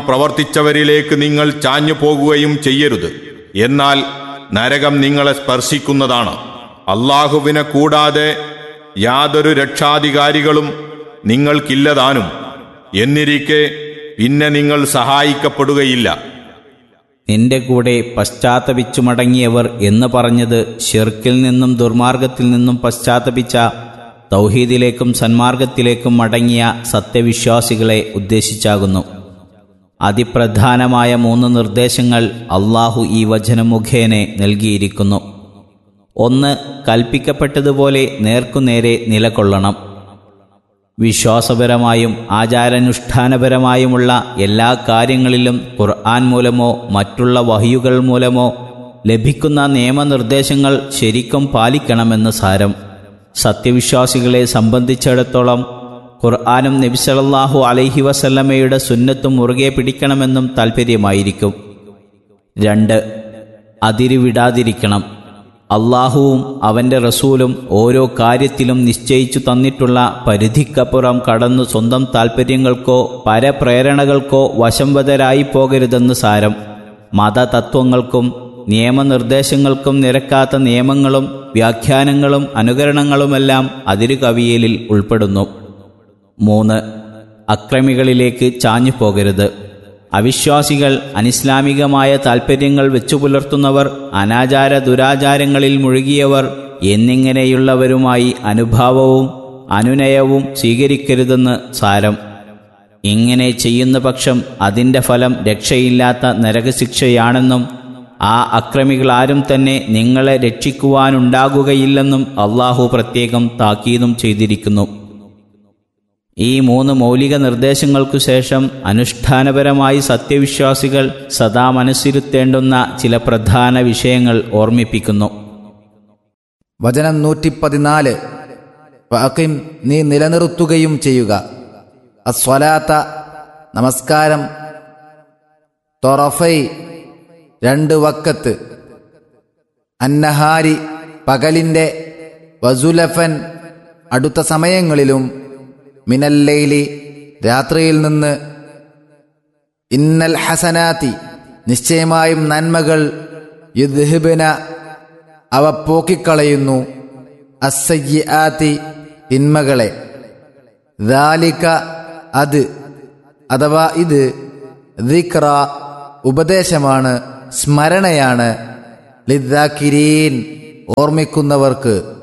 പ്രവർത്തിച്ചവരിലേക്ക് നിങ്ങൾ ചാഞ്ഞു പോകുകയും ചെയ്യരുത് എന്നാൽ നരകം നിങ്ങളെ സ്പർശിക്കുന്നതാണ് അള്ളാഹുവിനെ കൂടാതെ യാതൊരു രക്ഷാധികാരികളും നിങ്ങൾക്കില്ലതാനും എന്നിരിക്കെ പിന്നെ നിങ്ങൾ സഹായിക്കപ്പെടുകയില്ല നിന്റെ കൂടെ പശ്ചാത്തപിച്ചു മടങ്ങിയവർ എന്ന് പറഞ്ഞത് ഷിർക്കിൽ നിന്നും ദുർമാർഗത്തിൽ നിന്നും പശ്ചാത്തപിച്ച തൗഹീദിലേക്കും സന്മാർഗത്തിലേക്കും മടങ്ങിയ സത്യവിശ്വാസികളെ ഉദ്ദേശിച്ചാകുന്നു അതിപ്രധാനമായ മൂന്ന് നിർദ്ദേശങ്ങൾ അള്ളാഹു ഈ വചനം മുഖേന നൽകിയിരിക്കുന്നു ഒന്ന് കൽപ്പിക്കപ്പെട്ടതുപോലെ നേർക്കുനേരെ നിലകൊള്ളണം വിശ്വാസപരമായും ആചാരാനുഷ്ഠാനപരമായുമുള്ള എല്ലാ കാര്യങ്ങളിലും ഖുർആൻ മൂലമോ മറ്റുള്ള വഹിയുകൾ മൂലമോ ലഭിക്കുന്ന നിയമനിർദ്ദേശങ്ങൾ ശരിക്കും പാലിക്കണമെന്ന് സാരം സത്യവിശ്വാസികളെ സംബന്ധിച്ചിടത്തോളം ഖുർആാനും നബിസലല്ലാഹു അലൈഹി വസല്ലമയുടെ സുന്നത്തും മുറുകെ പിടിക്കണമെന്നും താൽപ്പര്യമായിരിക്കും രണ്ട് അതിരുവിടാതിരിക്കണം അള്ളാഹുവും അവൻ്റെ റസൂലും ഓരോ കാര്യത്തിലും നിശ്ചയിച്ചു തന്നിട്ടുള്ള പരിധിക്കപ്പുറം കടന്നു സ്വന്തം താൽപ്പര്യങ്ങൾക്കോ പരപ്രേരണകൾക്കോ വശംവതരായി പോകരുതെന്ന് സാരം മതതത്വങ്ങൾക്കും നിയമനിർദ്ദേശങ്ങൾക്കും നിരക്കാത്ത നിയമങ്ങളും വ്യാഖ്യാനങ്ങളും അനുകരണങ്ങളുമെല്ലാം അതിരുകവിയലിൽ ഉൾപ്പെടുന്നു മൂന്ന് അക്രമികളിലേക്ക് ചാഞ്ഞു പോകരുത് അവിശ്വാസികൾ അനിസ്ലാമികമായ താൽപ്പര്യങ്ങൾ വെച്ചു പുലർത്തുന്നവർ അനാചാര ദുരാചാരങ്ങളിൽ മുഴുകിയവർ എന്നിങ്ങനെയുള്ളവരുമായി അനുഭാവവും അനുനയവും സ്വീകരിക്കരുതെന്ന് സാരം ഇങ്ങനെ ചെയ്യുന്ന പക്ഷം അതിൻ്റെ ഫലം രക്ഷയില്ലാത്ത നരകശിക്ഷയാണെന്നും ആ അക്രമികളാരും തന്നെ നിങ്ങളെ രക്ഷിക്കുവാനുണ്ടാകുകയില്ലെന്നും അള്ളാഹു പ്രത്യേകം താക്കീതും ചെയ്തിരിക്കുന്നു ഈ മൂന്ന് മൗലിക നിർദ്ദേശങ്ങൾക്കു ശേഷം അനുഷ്ഠാനപരമായി സത്യവിശ്വാസികൾ സദാ മനസ്സിരുത്തേണ്ടുന്ന ചില പ്രധാന വിഷയങ്ങൾ ഓർമ്മിപ്പിക്കുന്നു വചനം നൂറ്റിപ്പതിനാല് വഅഖിം നീ നിലനിർത്തുകയും ചെയ്യുക അസ്വലാത്ത നമസ്കാരം തൊറഫൈ രണ്ട് വക്കത്ത് അന്നഹാരി പകലിൻ്റെ വസുലഫൻ അടുത്ത സമയങ്ങളിലും മിനല്ലൈലി രാത്രിയിൽ നിന്ന് ഇന്നൽ ഹസനാത്തി നിശ്ചയമായും നന്മകൾ യുദ്ഹിബിന അവ പോക്കിക്കളയുന്നു അസയ്യാത്തി തിന്മകളെ ദാലിക അത് അഥവാ ഇത് ദിക്ര ഉപദേശമാണ് സ്മരണയാണ് ലിദ്ദാക്കിരീൻ ഓർമ്മിക്കുന്നവർക്ക്